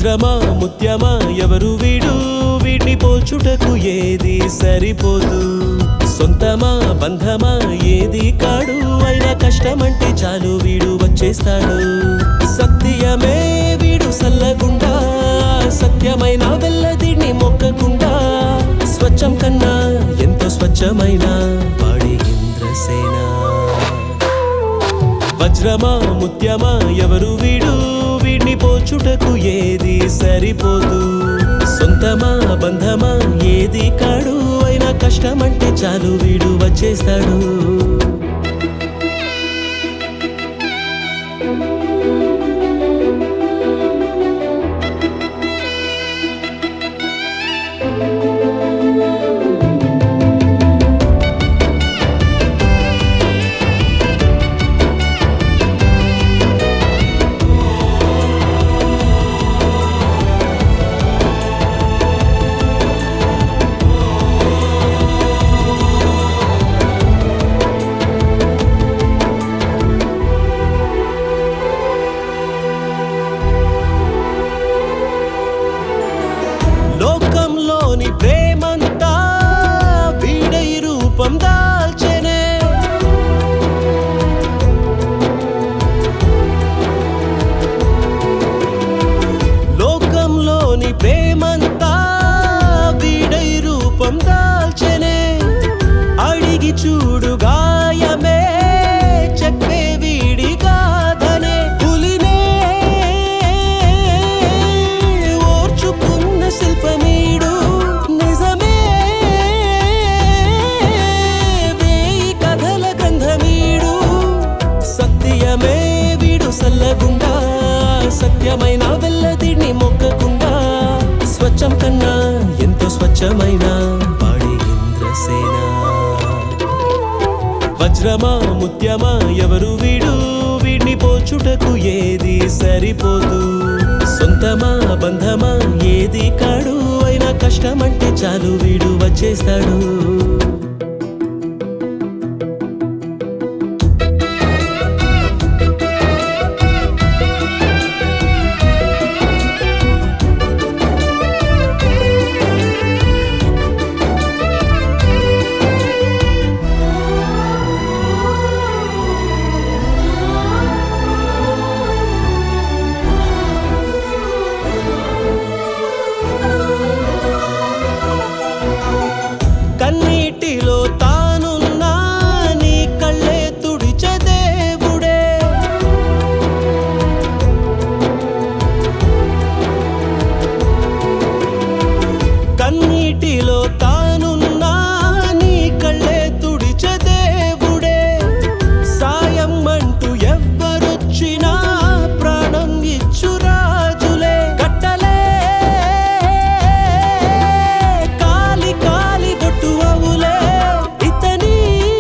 వజ్రమా ముత్యమా ఎవరు వీడు వీడిని పోల్చుటకు ఏది సరిపోదు సొంతమా బంధమా ఏది కాడు అయినా కష్టమంటే చాలు వీడు వచ్చేస్తాడు సత్యమే వీడు సల్లగుండా సత్యమైన వెళ్ళదిని మొక్కకుండా స్వచ్ఛం కన్నా ఎంతో స్వచ్ఛమైన వాడి ఇంద్రసేన వజ్రమా ముత్యమా ఎవరు వీడు వీడిని పోల్చుటకు ఏది సరిపోదు సొంతమా బంధమా ఏది కాడు అయినా కష్టమంటే చాలు వీడు వచ్చేస్తాడు లోకంలోని ప్రేమంతా వీడై రూపం దాల్చెనే లోకంలోని ప్రేమంతా వీడై రూపం దాల్చెనే అడిగి చూడు గాయమే చెప్పే వీడి గాథనే పులినే ఓర్చుకున్న శిల్పమీడు నిజమే వేయి కథల గంధమీడు సత్యమే వీడు సల్లగుండా సత్యమైన వెళ్ళదిని మొక్కకుండా స్వచ్ఛం కన్నా ఎంతో స్వచ్ఛమైన వాడి ఇంద్రసేన వజ్రమా ముత్యమా ఎవరు వీడు వీడిని పోల్చుటకు ఏది సరిపోదు సొంతమా బంధమా ఏది కాడు అయినా కష్టమంటే చాలు వీడు వచ్చేస్తాడు కన్నీటిలో తానున్నా నీ కళ్ళే తుడిచే దేవుడే కన్నీటిలో తానున్నా నీ కళ్ళే తుడిచే దేవుడే సాయం అంటూ ఎవ్వరొచ్చినా ప్రాణం ఇచ్చు రాజులే కట్టలే కాలి కాలి బొట్టు అవులే ఇతని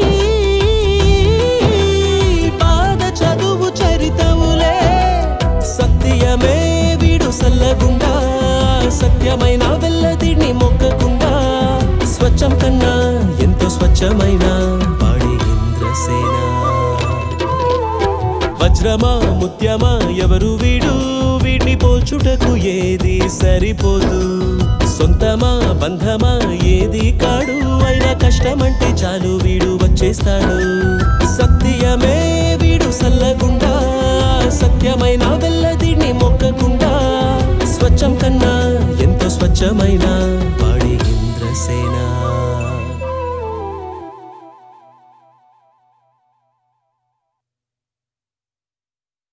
పాద చదువు చరితవులే సత్యమే వీడు సల్లగుండా సత్యమైన వెళ్ళదిని మొక్కకుండా స్వచ్ఛం కన్నా ఎంతో స్వచ్ఛమైన వాడి ఇంద్రసేన వజ్రమా ముత్యమా ఎవరు వీడు వీడిని పోల్చుటకు ఏది సరిపోదు సొంతమా బంధమా ఏది కాడు అయినా కష్టమంటే చాలు వీడు వచ్చేస్తాడు సత్యమే వీడు సల్లగుండా సత్యమైన వెళ్ళదిని మొక్కకుండా స్వచ్ఛం కన్నా ఎంతో స్వచ్ఛమైన వాడి ఇంద్రసేన